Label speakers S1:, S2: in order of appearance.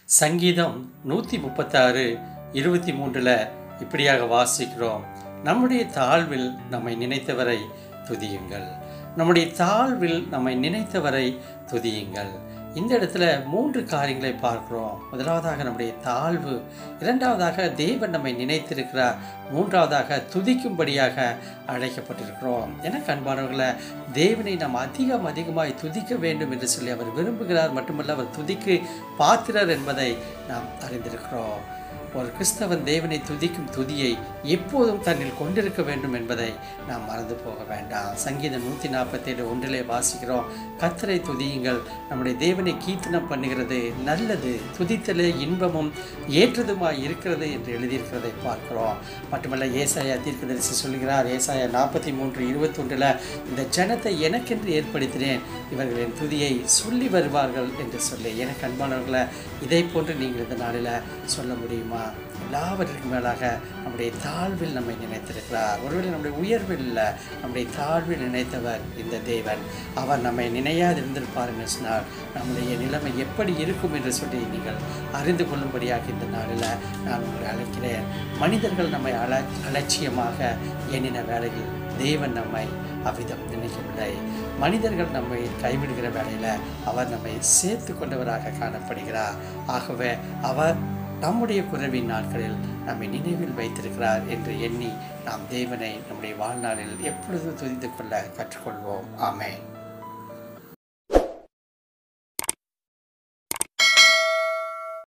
S1: சங்கீதம் நூற்றி முப்பத்தாறு இருபத்தி மூன்றில் இப்படியாக வாசிக்கிறோம் நம்முடைய தாழ்வில் நம்மை நினைத்தவரை துதியுங்கள் நம்முடைய தாழ்வில் நம்மை நினைத்தவரை துதியுங்கள் இந்த இடத்துல மூன்று காரியங்களை பார்க்கிறோம் முதலாவதாக நம்முடைய தாழ்வு இரண்டாவதாக தேவன் நம்மை நினைத்திருக்கிறார் மூன்றாவதாக துதிக்கும்படியாக அழைக்கப்பட்டிருக்கிறோம் என கண்பானவர்களை தேவனை நாம் அதிகம் அதிகமாய் துதிக்க வேண்டும் என்று சொல்லி அவர் விரும்புகிறார் மட்டுமல்ல அவர் துதிக்கு பாத்திரர் என்பதை நாம் அறிந்திருக்கிறோம் ஒரு கிறிஸ்தவன் தேவனை துதிக்கும் துதியை எப்போதும் தன்னில் கொண்டிருக்க வேண்டும் என்பதை நாம் மறந்து போக வேண்டாம் சங்கீதம் நூற்றி நாற்பத்தேழு ஒன்றிலே வாசிக்கிறோம் கத்தரை துதியுங்கள் நம்முடைய தேவனை கீர்த்தனம் பண்ணுகிறது நல்லது துதித்தலே இன்பமும் ஏற்றதுமாய் இருக்கிறது என்று எழுதியிருக்கிறதை பார்க்கிறோம் மட்டுமல்ல ஏசாயா தீர்க்கதரிசி சொல்கிறார் ஏசாயா நாற்பத்தி மூன்று இருபத்தொன்றில் இந்த ஜனத்தை எனக்கென்று ஏற்படுத்தினேன் இவர்களின் துதியை சொல்லி வருவார்கள் என்று சொல்லி எனக்கு அன்பானவர்களை இதை போன்று நீங்கள் இந்த நாளில் சொல்ல முடியுமா எல்லாவற்றிற்கும் மேலாக நம்முடைய தாழ்வில் நம்மை நினைத்திருக்கிறார் ஒருவேளை நம்முடைய உயர்வில் இல்லை நம்முடைய தாழ்வில் நினைத்தவர் இந்த தேவன் அவர் நம்மை நினையாது இருந்திருப்பார் என்று சொன்னால் நம்முடைய நிலைமை எப்படி இருக்கும் என்று சொல்லி நீங்கள் அறிந்து கொள்ளும்படியாக இந்த நாளில் நான் உங்களை அழைக்கிறேன் மனிதர்கள் நம்மை அல அலட்சியமாக எண்ணின வேளையில் தேவன் நம்மை அவ்விதம் நினைக்கவில்லை மனிதர்கள் நம்மை கைவிடுகிற வேளையில் அவர் நம்மை சேர்த்து கொண்டவராக காணப்படுகிறார் ஆகவே அவர் நம்முடைய குறைவின் நாட்களில் நம்மை நினைவில் வைத்திருக்கிறார் என்று எண்ணி நாம் தேவனை நம்முடைய வாழ்நாளில் எப்பொழுதும் துதித்து கொள்ள கற்றுக்கொள்வோம் ஆமென்